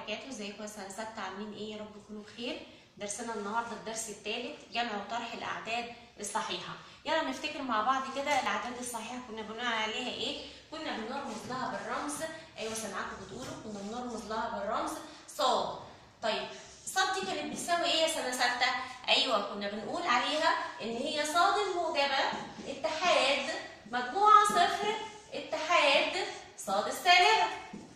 وبركاته ازيكم يا سنه سته عاملين ايه يا رب تكونوا بخير درسنا النهارده الدرس الثالث جمع وطرح الاعداد الصحيحه يلا نفتكر مع بعض كده الاعداد الصحيحه كنا بنقول عليها ايه كنا بنرمز لها بالرمز ايوه سامعاكم بتقولوا كنا بنرمز لها بالرمز صاد طيب صاد دي كانت بتساوي ايه يا سنه سته ايوه كنا بنقول عليها ان هي صاد الموجبه اتحاد مجموعه صفر اتحاد صاد السالبه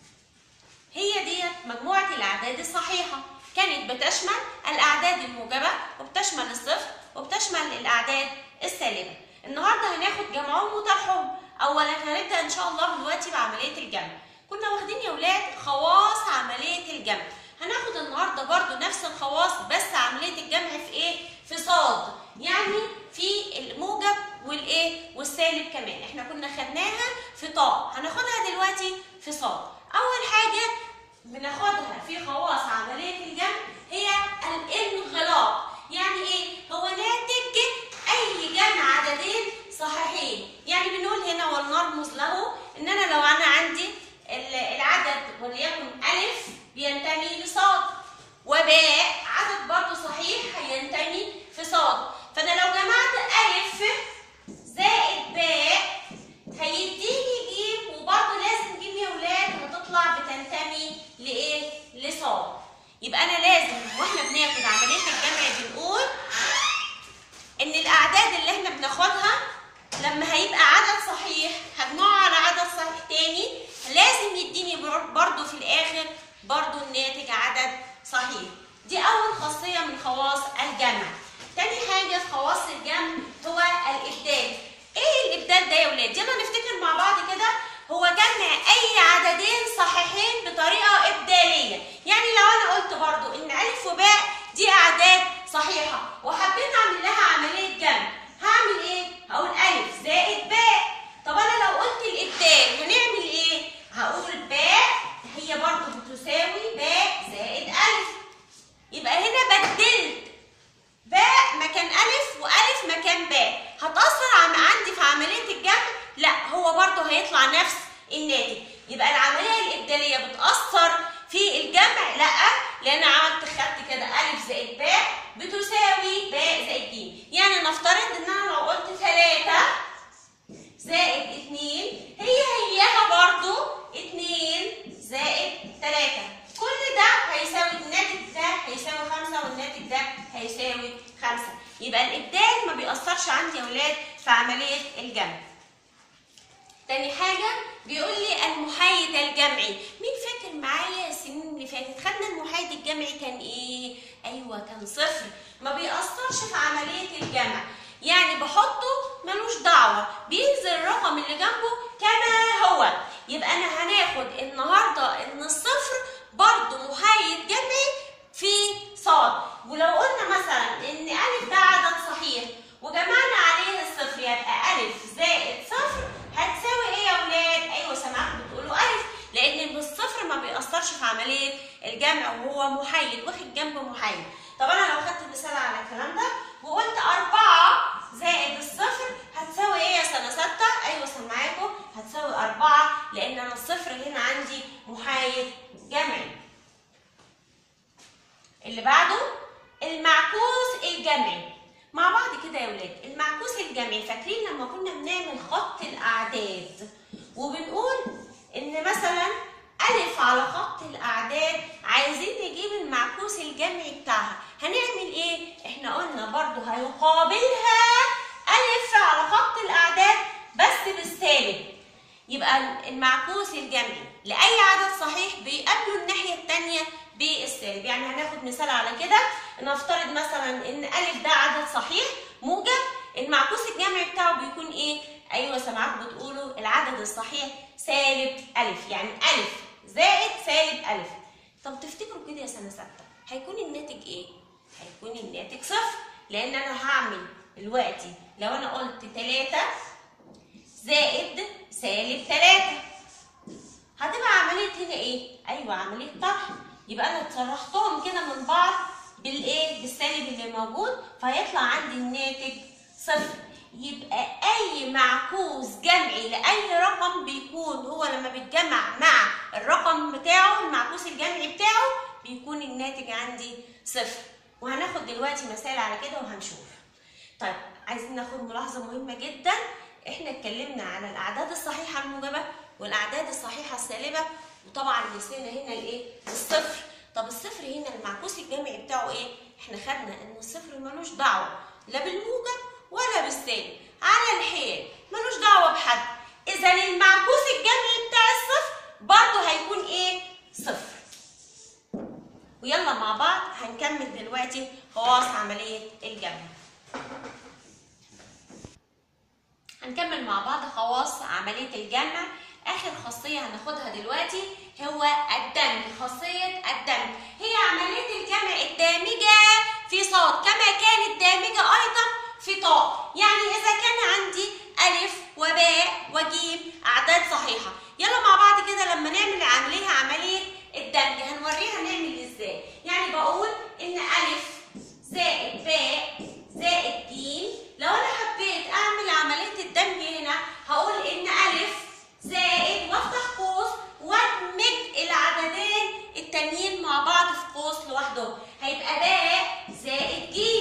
هي ديت مجموعة الأعداد الصحيحة كانت بتشمل الأعداد الموجبة وبتشمل الصفر وبتشمل الأعداد السالبة النهاردة هناخد جمعهم وطرحهم أولا هنبدأ إن شاء الله دلوقتي بعملية الجمع كنا واخدين يا ولاد خواص عملية الجمع هناخد النهاردة برضو نفس الخواص بس عملية الجمع في إيه؟ في صاد يعني في الموجب والايه والسالب كمان احنا كنا خدناها في طاء هناخدها دلوقتي في صاد اول حاجه بناخدها في خواص عمليه الجمع هي الانغلاق يعني ايه هو ناتج اي جمع عددين صحيحين يعني بنقول هنا ولنرمز له ان انا لو انا عندي العدد وليكن الف بينتمي لصاد وباء عدد برضه صحيح هينتمي في صاد فانا لو جمعت الف زائد باء هيديني جيم وبرضه لازم جيم يا ولاد هتطلع بتنتمي لايه؟ لصاد. يبقى انا لازم واحنا بناخد عمليه الجمع بنقول ان الاعداد اللي احنا بناخدها لما هيبقى عدد صحيح هجمعه على عدد صحيح تاني لازم يديني برضه في الاخر برضه الناتج عدد صحيح. دي اول خاصيه من خواص الجمع. تاني حاجه في خواص الجمع هو الابدال. ايه الابدال ده يا ولاد؟ يلا نفتكر مع بعض كده هو جمع اي عددين صحيحين بطريقه ابداليه، يعني لو انا قلت برضو ان الف وباء دي اعداد صحيحه وحبيت اعمل لها عمليه جمع، هعمل ايه؟ هقول الف زائد باء. طب انا لو قلت الابدال هنعمل ايه؟ هقول باء هي برضو بتساوي باء زائد الف. يبقى هنا بدلت باء مكان ألف وألف مكان باء هتأثر عندي في عملية الجمع؟ لا هو برضه هيطلع نفس الناتج يبقى العملية الإبدالية بتأثر في الجمع؟ لا لأن عملت خدت كده ألف زائد باء بتساوي باء زائد ج يعني نفترض إن أنا لو قلت ثلاثة زائد اتنين هي هيها برضه اتنين زائد تلاتة كل ده هيساوي الناتج ده هيساوي خمسة والناتج ده هيساوي خمسة يبقى الإبدال ما بيأثرش عندي يا ولاد في عملية الجمع تاني حاجة بيقول لي المحايد الجمعي مين فاكر معايا السنين اللي فاتت خدنا المحايد الجمعي كان ايه ايوه كان صفر ما بيأثرش في عملية الجمع يعني بحطه ملوش دعوة بينزل الرقم اللي جنبه كما هو يبقى انا هناخد النهاردة ان الصفر برضه محايد جمعي في صاد ولو قلنا مثلا ان الف ده عدد صحيح وجمعنا عليه الصفر يبقى الف زائد صفر هتساوي ايه يا ولاد؟ ايوه سامعكم بتقولوا الف لان الصفر ما بيأثرش في عمليه الجمع وهو محايد واخد جنب محايد طب انا لو خدت مثال على الكلام ده وقلت أربعة زائد الصفر هتساوي ايه يا سنة ستة؟ أيوة سامعاكم هتساوي أربعة لأن أنا الصفر هنا عندي محايد جمعي. اللي بعده المعكوس الجمعي. مع بعض كده يا ولاد المعكوس الجمعي فاكرين لما كنا بنعمل خط الأعداد وبنقول إن مثلا ألف على خط الأعداد عايزين نجيب المعكوس الجمعي بتاعها هنعمل إيه؟ إحنا قلنا برضو هيقابلها ألف على خط الأعداد بس بالسالب يبقى المعكوس الجمعي لأي عدد صحيح بيقابله الناحية التانية بالسالب يعني هناخد مثال على كده نفترض مثلا إن ألف ده عدد صحيح موجب المعكوس الجمعي بتاعه بيكون إيه؟ أيوه سامعاكم بتقولوا العدد الصحيح سالب ألف يعني ألف زائد سالب ألف طب تفتكروا كده يا سنة ستة هيكون الناتج إيه؟ هيكون الناتج صفر لأن أنا هعمل دلوقتي لو أنا قلت تلاتة زائد سالب تلاتة هتبقى عملية هنا إيه؟ أيوه عملية طرح يبقى أنا طرحتهم كده من بعض بالإيه؟ بالسالب اللي موجود فهيطلع عندي الناتج صفر يبقى اي معكوس جمعي لاي رقم بيكون هو لما بيتجمع مع الرقم بتاعه المعكوس الجمعي بتاعه بيكون الناتج عندي صفر وهناخد دلوقتي مثال على كده وهنشوف طيب عايزين ناخد ملاحظة مهمة جدا احنا اتكلمنا على الأعداد الصحيحة الموجبة والأعداد الصحيحة السالبة وطبعا نسينا هنا الايه؟ الصفر طب الصفر هنا المعكوس الجمعي بتاعه ايه؟ احنا خدنا ان الصفر ملوش دعوة لا بالموجب ولا بالسالب على الحيل ملوش دعوة بحد إذا المعكوس الجمعي بتاع الصفر برضه هيكون ايه؟ صفر ويلا مع بعض هنكمل دلوقتي خواص عملية الجمع هنكمل مع بعض خواص عملية الجمع آخر خاصية هناخدها دلوقتي هو الدمج خاصية الدمج هي عملية الجمع الدامجة في صاد كما كانت دامجة أيضا في طاء يعني إذا كان عندي ألف وباء وجيم أعداد صحيحة يلا مع بعض كده لما نعمل عملية عملية الدمج هنوريها نعمل ازاي يعني بقول ان ألف زائد باء زائد ج لو أنا حبيت أعمل عملية الدمج هنا هقول إن ألف زائد وافتح قوس وادمج العددين التانيين مع بعض في قوس لوحدهم هيبقى باء زائد ج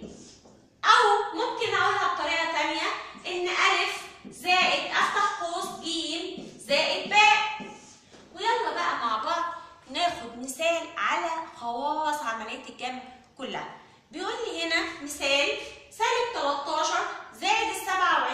أو ممكن أقولها بطريقة تانية إن ألف زائد أفتح قوس ج زائد باء ويلا بقى مع بعض ناخد مثال على خواص عملية الجمع كلها بيقول لي هنا مثال سالب 13 زائد ال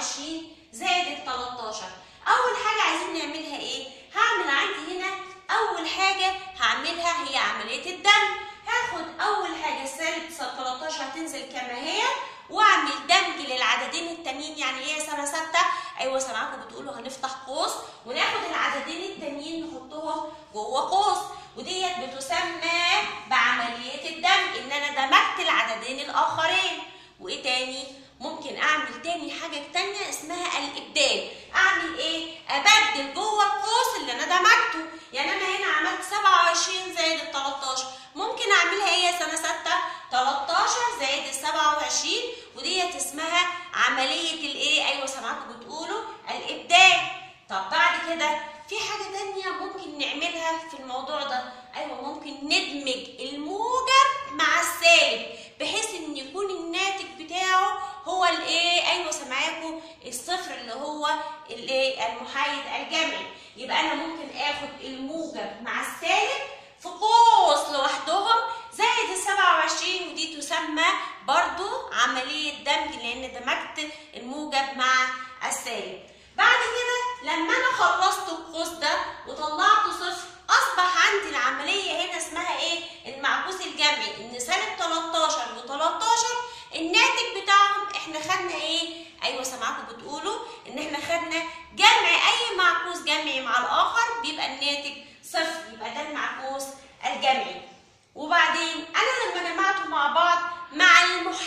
27 زائد ال 13 أول حاجة عايزين نعملها إيه؟ هعمل عندي هنا أول حاجة هعملها هي عملية الدمج هاخد أول حاجة السالب 13 هتنزل كما هي واعمل دمج للعددين التانيين يعني ايه يا سنه سته ايوه سامعاكم بتقولوا هنفتح قوس وناخد العددين التانيين نحطهم جوه قوس وديت بتسمى بعمليه الدمج ان انا دمجت العددين الاخرين وايه تاني ممكن اعمل تاني حاجه تانية اسمها الابدال اعمل ايه ابدل جوه القوس اللي انا دمجته يعني انا هنا عملت 27 زائد ال 13 ممكن اعملها ايه يا سنه سته 13 زائد ال 27 وديت اسمها عمليه الايه ايوه سامعاكم بتقولوا الابدال طب بعد كده في حاجه تانية ممكن نعملها في الموضوع ده ايوه ممكن ندمج الموجب مع السالب بحيث ان يكون الناتج بتاعه هو الايه ايوه سامعاكم الصفر اللي هو الايه المحايد الجمعي يبقى انا ممكن اخد الموجب مع السالب في قوس لوحدهم زائد ال 27 ودي تسمى برضو عملية دمج لأن دمجت الموجب مع السالب. بعد كده لما أنا خلصت القوس ده وطلعت صفر أصبح عندي العملية هنا اسمها إيه؟ المعكوس الجمعي إن سالب 13 و 13 الناتج بتاعهم إحنا خدنا إيه؟ أيوه سامعاكم بتقولوا إن إحنا خدنا جمع أي معكوس جمعي مع الآخر بيبقى الناتج صفر يبقى ده المعكوس الجمعي. وبعدين انا لما جمعته مع بعض مع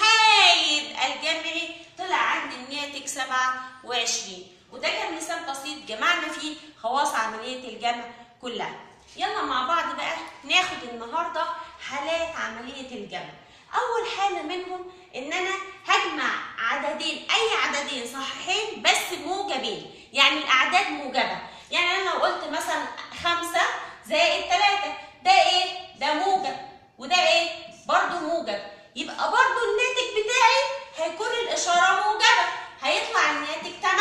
المحايد الجمعي طلع عندي الناتج 27 وده كان مثال بسيط جمعنا فيه خواص عمليه الجمع كلها يلا مع بعض بقى ناخد النهارده حالات عمليه الجمع اول حاله منهم ان انا هجمع عددين اي عددين صحيحين بس موجبين يعني الاعداد موجبه يعني انا لو قلت مثلا خمسة زائد ثلاثة ده ايه ده موجب وده ايه برضو موجب يبقى برضو الناتج بتاعي هيكون الاشاره موجبه هيطلع الناتج 8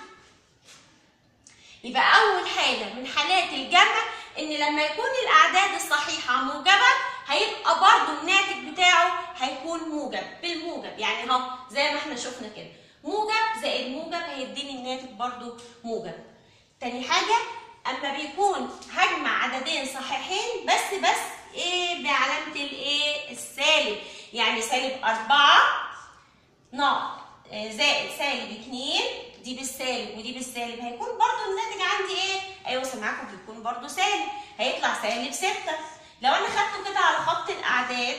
يبقى اول حاله من حالات الجمع ان لما يكون الاعداد الصحيحه موجبه هيبقى برضو الناتج بتاعه هيكون موجب بالموجب يعني اهو زي ما احنا شفنا كده موجب زائد موجب هيديني الناتج برضو موجب تاني حاجه اما بيكون هجمع عددين صحيحين بس بس ايه بعلامه الايه السالب يعني سالب 4 ناقص زائد سالب 2 دي بالسالب ودي بالسالب هيكون برضو الناتج عندي ايه ايوه سامعاكم بيكون برضو سالب هيطلع سالب 6 لو انا خدته كده على خط الاعداد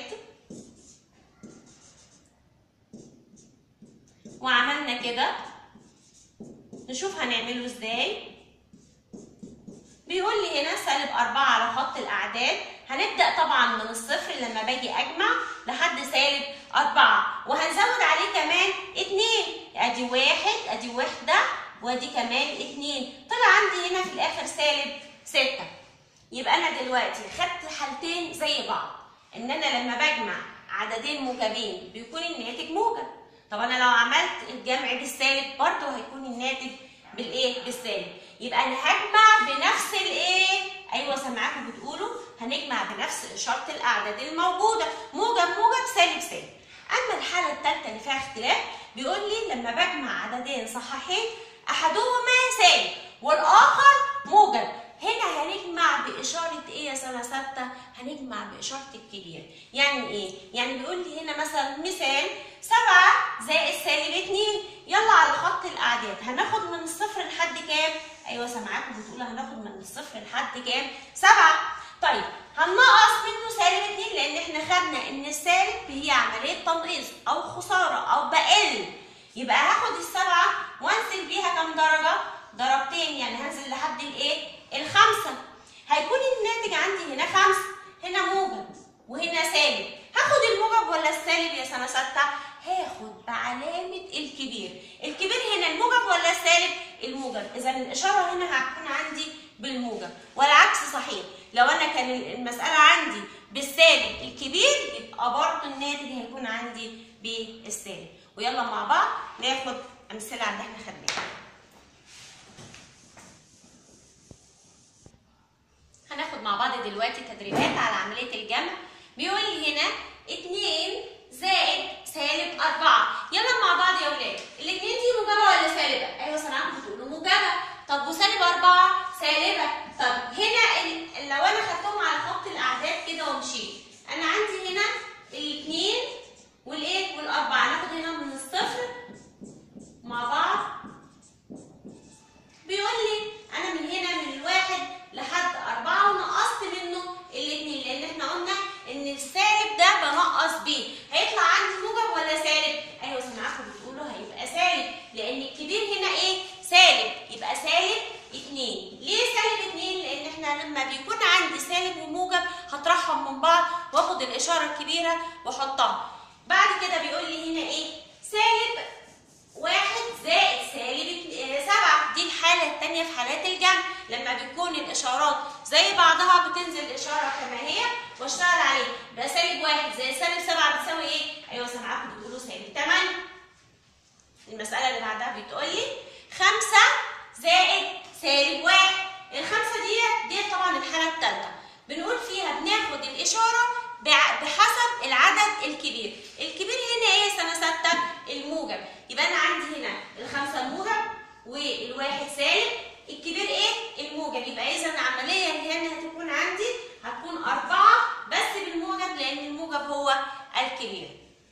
وعملنا كده نشوف هنعمله ازاي بيقول لي هنا سالب 4 على خط الأعداد هنبدأ طبعا من الصفر لما باجي أجمع لحد سالب 4 وهنزود عليه كمان 2 أدي واحد أدي واحدة وأدي كمان 2 طلع عندي هنا في الآخر سالب 6 يبقى انا دلوقتي خدت حالتين زي بعض ان انا لما بجمع عددين موجبين بيكون الناتج موجب طب انا لو عملت الجمع بالسالب برضه هيكون الناتج بالايه بالسالب يبقى انا هجمع بنفس الايه ايوه سامعاكم بتقولوا هنجمع بنفس اشاره الاعداد الموجوده موجب موجب سالب سالب اما الحاله الثالثه اللي فيها اختلاف بيقول لي لما بجمع عددين صحيحين احدهما سالب والاخر موجب هنا هنجمع بإشارة إيه يا سنة ستة؟ هنجمع بإشارة الكبير، يعني إيه؟ يعني بيقول لي هنا مثلا مثال سبعة زائد سالب اتنين، يلا على خط الأعداد، هناخد من الصفر لحد كام؟ أيوه سامعاكم بتقول هناخد من الصفر لحد كام؟ سبعة، طيب هننقص منه سالب اتنين لأن إحنا خدنا إن السالب هي عملية تنقيص أو خسارة أو بقل، يبقى هاخد السبعة وانزل بيها كام درجة؟ ضربتين يعني هنزل لحد الإيه؟ الخمسة هيكون الناتج عندي هنا خمسة هنا موجب وهنا سالب هاخد الموجب ولا السالب يا سنة ستة؟ هاخد بعلامة الكبير الكبير هنا الموجب ولا السالب؟ الموجب إذا الإشارة هنا هتكون عندي بالموجب والعكس صحيح لو أنا كان المسألة عندي بالسالب الكبير يبقى برضه الناتج هيكون عندي بالسالب ويلا مع بعض ناخد أمثلة على اللي احنا خدناها هناخد مع بعض دلوقتي تدريبات على عملية الجمع بيقول لي هنا 2 زائد سالب 4 يلا مع بعض يا ولاد الاثنين دي موجبة ولا سالبة؟ ايوه سامعاكم بتقولوا موجبة طب وسالب 4 سالبة طب هنا ال... لو انا خدتهم على خط الاعداد كده ومشيت انا عندي هنا الاثنين والايه والاربعة ناخد هنا من الصفر مع بعض بيقول لي انا من هنا من الواحد لحد أربعة ونقصت منه الاثنين لأن احنا قلنا إن السالب ده بنقص بيه هيطلع عندي موجب ولا سالب؟ أيوه سامعاكم بتقولوا هيبقى سالب لأن الكبير هنا إيه؟ سالب يبقى سالب اتنين ليه سالب اتنين؟ لأن احنا لما بيكون عندي سالب وموجب هطرحهم من بعض واخد الإشارة الكبيرة واحطها بعد كده بيقول لي هنا إيه؟ سالب واحد زائد سالب سبعة دي الحالة التانية في حالات الجمع لما بتكون الإشارات زي بعضها بتنزل الإشارة كما هي واشتغل عليه يبقى سالب واحد زائد سالب سبعة بتساوي إيه؟ أيوه سامعاكم بتقولوا سالب تمانية المسألة اللي بعدها بتقول لي خمسة زائد سالب واحد الخمسة ديت ديت طبعا الحالة التالتة بنقول فيها بناخد الإشارة بحسب العدد الكبير الكبير هنا ايه سنة ستة الموجب يبقى انا عندي هنا الخمسة الموجب والواحد سالب الكبير ايه الموجب يبقى اذا العملية اللي هنا هتكون عندي هتكون أربعة بس بالموجب لأن الموجب هو الكبير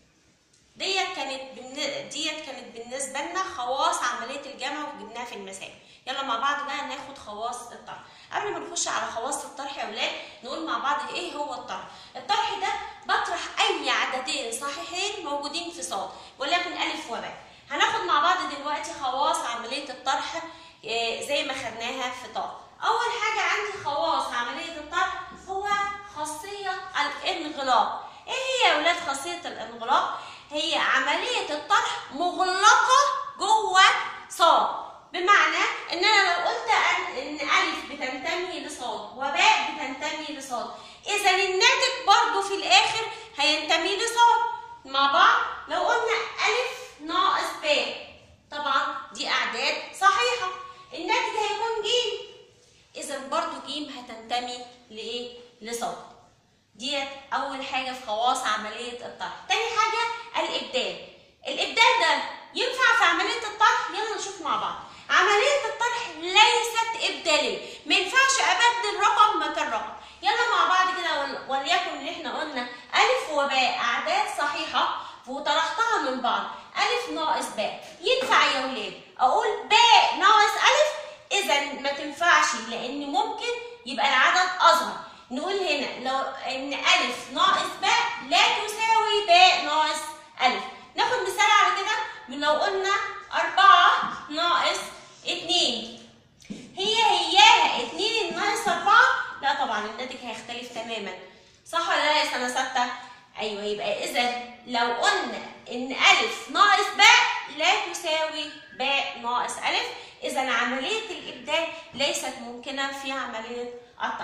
ديت كانت ديت كانت بالنسبة لنا خواص عملية الجمع وجبناها في المسائل يلا مع بعض بقى ناخد خواص الطرح قبل ما نخش على خواص الطرح يا ولاد نقول مع بعض ايه هو الطرح الطرح ده بطرح اي عددين صحيحين موجودين في صاد ولكن الف وباء هناخد مع بعض دلوقتي خواص عمليه الطرح زي ما خدناها في طاء اول حاجه عندي خواص عمليه الطرح هو خاصيه الانغلاق ايه هي يا ولاد خاصيه الانغلاق هي عمليه الطرح مغلقه جوه صاد بمعنى ان انا لو قلت ان الف بتنتمي لصاد وباء بتنتمي لصاد اذا الناتج برضو في الاخر هينتمي لصاد مع بعض لو قلنا الف ناقص باء طبعا دي اعداد صحيحه الناتج هيكون ج اذا برضو ج هتنتمي لايه لصاد ديت اول حاجه في خواص عمليه الطرح تاني حاجه الابدال الابدال ده ينفع في عمليه الطرح يلا نشوف مع بعض عملية الطرح ليست إبدالية ما ينفعش أبدل رقم مكان رقم يلا مع بعض كده وليكن إن إحنا قلنا ألف وباء أعداد صحيحة وطرحتها من بعض ألف ناقص باء ينفع يا ولاد أقول باء ناقص ألف إذا ما تنفعش لأن ممكن يبقى العدد أصغر نقول هنا لو إن ألف ناقص باء لا تساوي باء ناقص ألف ناخد مثال على كده من لو قلنا أربعة ناقص اتنين هي هياها اتنين ناقص أربعة لا طبعا الناتج هيختلف تماما صح ولا لا يا سنة ستة؟ أيوه يبقى إذا لو قلنا إن ألف ناقص باء لا تساوي باء ناقص ألف إذا عملية الإبدال ليست ممكنة في عملية الطرح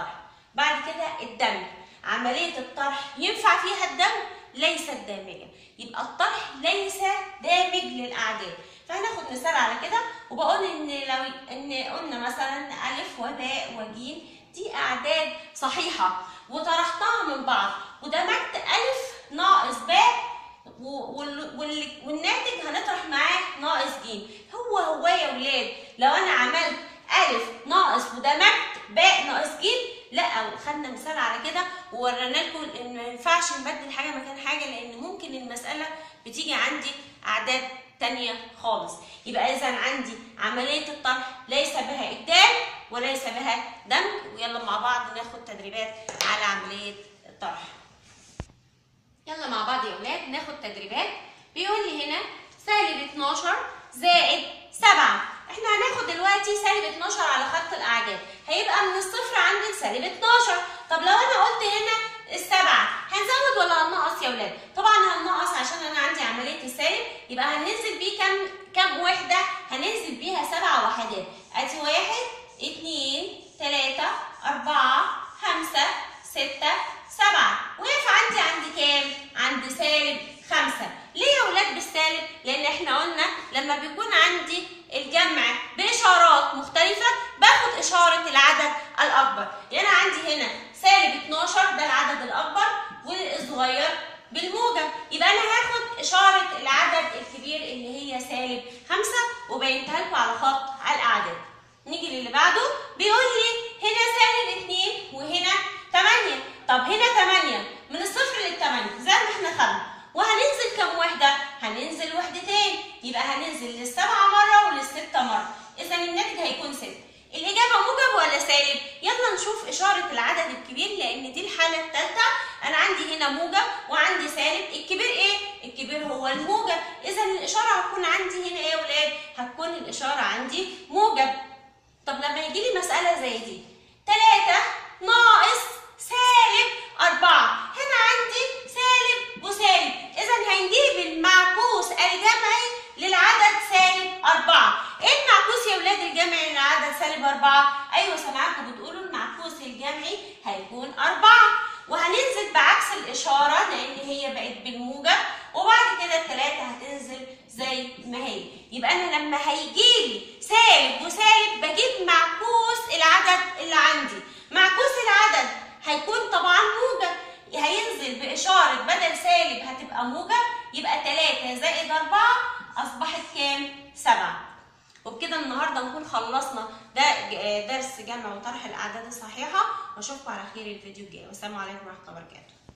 بعد كده الدمج عملية الطرح ينفع فيها الدمج ليست دامجة يبقى الطرح ليس دامج للأعداد فهناخد مثال على كده وبقول ان لو ان قلنا مثلا الف وباء وجيم دي اعداد صحيحه وطرحتها من بعض ودمجت الف ناقص باء والناتج هنطرح معاه ناقص جيم هو هو يا ولاد لو انا عملت الف ناقص ودمجت باء ناقص جيم لا خدنا مثال على كده وورانا لكم ان ما ينفعش نبدل حاجه مكان حاجه لان ممكن المساله بتيجي عندي اعداد تانية خالص يبقى اذا عندي عمليه الطرح ليس بها ابدال وليس بها دمج ويلا مع بعض ناخد تدريبات على عمليه الطرح يلا مع بعض يا اولاد ناخد تدريبات بيقول لي هنا سالب 12 زائد 7 احنا هناخد دلوقتي سالب 12 على خط الاعداد هيبقى من الصفر عند سالب 12 طب لو انا قلت هنا السبعة هنزود ولا هننقص يا ولاد؟ طبعا هننقص عشان انا عندي عملية السالب يبقى هننزل بيه كام كام وحدة؟ هننزل بيها سبع وحدات ادي واحد اتنين تلاتة أربعة خمسة ستة سبعة وقف عندي عند كام؟ عند سالب خمسة ليه يا ولاد بالسالب؟ لأن احنا قلنا لما بيكون عندي الجمع بإشارات مختلفة باخد إشارة العدد الأكبر يعني أنا عندي هنا سالب 12 ده العدد الأكبر والصغير بالموجب يبقى أنا هاخد إشارة العدد الكبير اللي هي سالب 5 وبينتها لكم على خط على الأعداد نيجي للي بعده بيقول لي هنا سالب 2 وهنا 8 طب هنا 8 من الصفر للثمانية زي ما احنا خدنا وهننزل كم وحدة؟ هننزل وحدتين يبقى هننزل للسبعة مرة وللستة مرة إذا الناتج هيكون ستة الإجابة موجب ولا سالب؟ يلا نشوف إشارة العدد الكبير لأن دي الحالة الثالثة أنا عندي هنا موجب وعندي سالب الكبير إيه؟ الكبير هو الموجب إذا الإشارة هتكون عندي هنا إيه يا ولاد؟ هتكون الإشارة عندي موجب طب لما يجي لي مسألة زي دي 3 ناقص سالب 4 هنا عندي سالب وسالب إذا هنجيب المعكوس الجمعي للعدد سالب 4 إيه المعكوس يا ولاد الجمعي للعدد سالب 4 أيوة سامعاكم بتقولوا المعكوس الجمعي هيكون 4 وهننزل بعكس الإشارة لأن هي بقت بالموجب وبعد كده الثلاثة هتنزل زي ما هي يبقى أنا لما هيجيلي سالب وسالب بجيب معكوس العدد اللي عندي معكوس العدد هيكون طبعا موجب هينزل بإشارة بدل سالب هتبقى موجب يبقى 3 زائد 4 أصبحت كام؟ 7 وبكده النهارده نكون خلصنا ده درس جمع وطرح الأعداد الصحيحة وأشوفكم على خير الفيديو الجاي والسلام عليكم ورحمة الله وبركاته